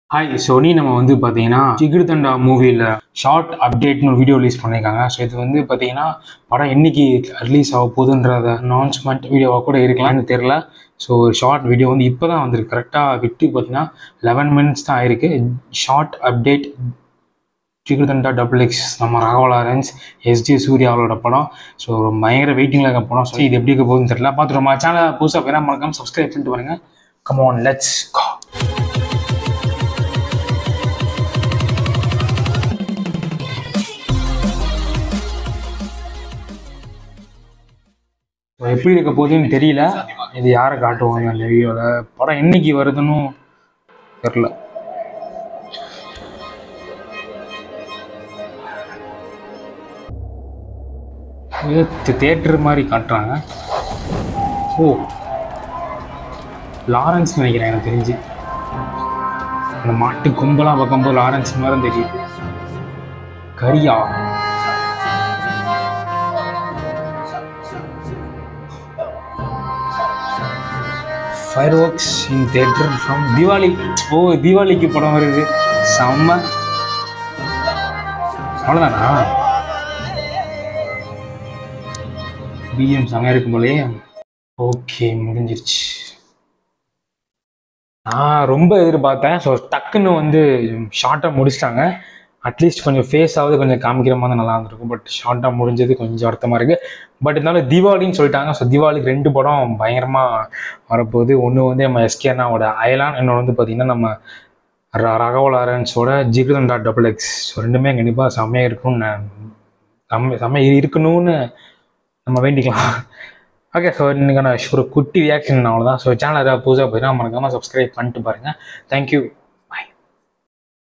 hi Sony நம்ம வந்து பார்த்தீங்கன்னா ஜிகிருதண்டா மூவியில் ஷார்ட் அப்டேட்னு ஒரு வீடியோ ரிலீஸ் பண்ணியிருக்காங்க ஸோ இது வந்து பார்த்தீங்கன்னா படம் என்னைக்கு ரிலீஸ் ஆக போகுதுன்றத அனௌன்ஸ்மெண்ட் வீடியோவாக கூட இருக்கலாம்னு தெரில ஸோ ஷார்ட் வீடியோ வந்து இப்போ தான் வந்திருக்கு கரெக்டாக விட்டு பார்த்தீங்கன்னா லெவன் மினிட்ஸ் தான் ஆயிருக்கு short update Jigarthanda double X நம்ம ராகவ லாரன்ஸ் எஸ்ஜி சூர்யா அவரோட படம் ஸோ பயங்கர வெயிட்டிங்கில் இருக்க படம் ஸோ இது எப்படி இருக்க போகுதுன்னு தெரியல பார்த்துட்டு நம்ம சேனலை புதுசாக பேரா மறக்காம சப்ஸ்கிரைப் பண்ணிட்டு பாருங்க come on let's go so எப்படி இருக்க போகுதுன்னு தெரியல இது யாரை காட்டுவாங்க அந்த வீடியோவில் படம் என்னைக்கு வருதுன்னு தெரில தேட்டர் மாதிரி காட்டுறாங்க ஓ லாரன்ஸ் நினைக்கிறேன் எனக்கு தெரிஞ்சு அந்த மாட்டு கும்பலாக பார்க்கும்போது லாரன்ஸ் மாதிரி தெரியுது கரியா fireworks in theatre from Deepavali ஓ தீபாவளிக்கு படம் வருது செம்ம அவ்வளோதானா பிஎம் செம்மையாக இருக்கும் போலயே ஓகே முடிஞ்சிருச்சு நான் ரொம்ப எதிர்பார்த்தேன் ஸோ டக்குன்னு வந்து ஷார்ட்டாக முடிச்சிட்டாங்க அட்லீஸ்ட் கொஞ்சம் ஃபேஸ் ஆகுது கொஞ்சம் காமிக்கிற மாதிரி நல்லா இருந்திருக்கும் பட் ஷார்ட்டாக முடிஞ்சது கொஞ்சம் வருத்தமாக இருக்குது பட் இருந்தாலும் தீபாவளின்னு சொல்லிட்டாங்க ஸோ தீபாவளிக்கு ரெண்டு படம் பயங்கரமாக வரப்போகுது ஒன்று வந்து நம்ம எஸ்கே அண்ணாவோட அயலான் இன்னொன்று வந்து பார்த்திங்கன்னா நம்ம ர ரகவ லாரன்ஸோட ஜிகிருதண்டா டபுள் எக்ஸ் ஸோ ரெண்டுமே கண்டிப்பாக செம்மையாக இருக்கும்னு நான் செம்ம செம்மையாக இருக்கணும்னு நம்ம வேண்டிக்கலாம் ஓகே ஸோ இன்னைக்கான ஒரு குட்டி ரியாக்ஷன் அவ்வளோதான் ஸோ சேனல் ஏதாவது புதுசாக போயின்னா மறக்காமல் சப்ஸ்கிரைப் பண்ணிட்டு பாருங்கள் தேங்க்யூ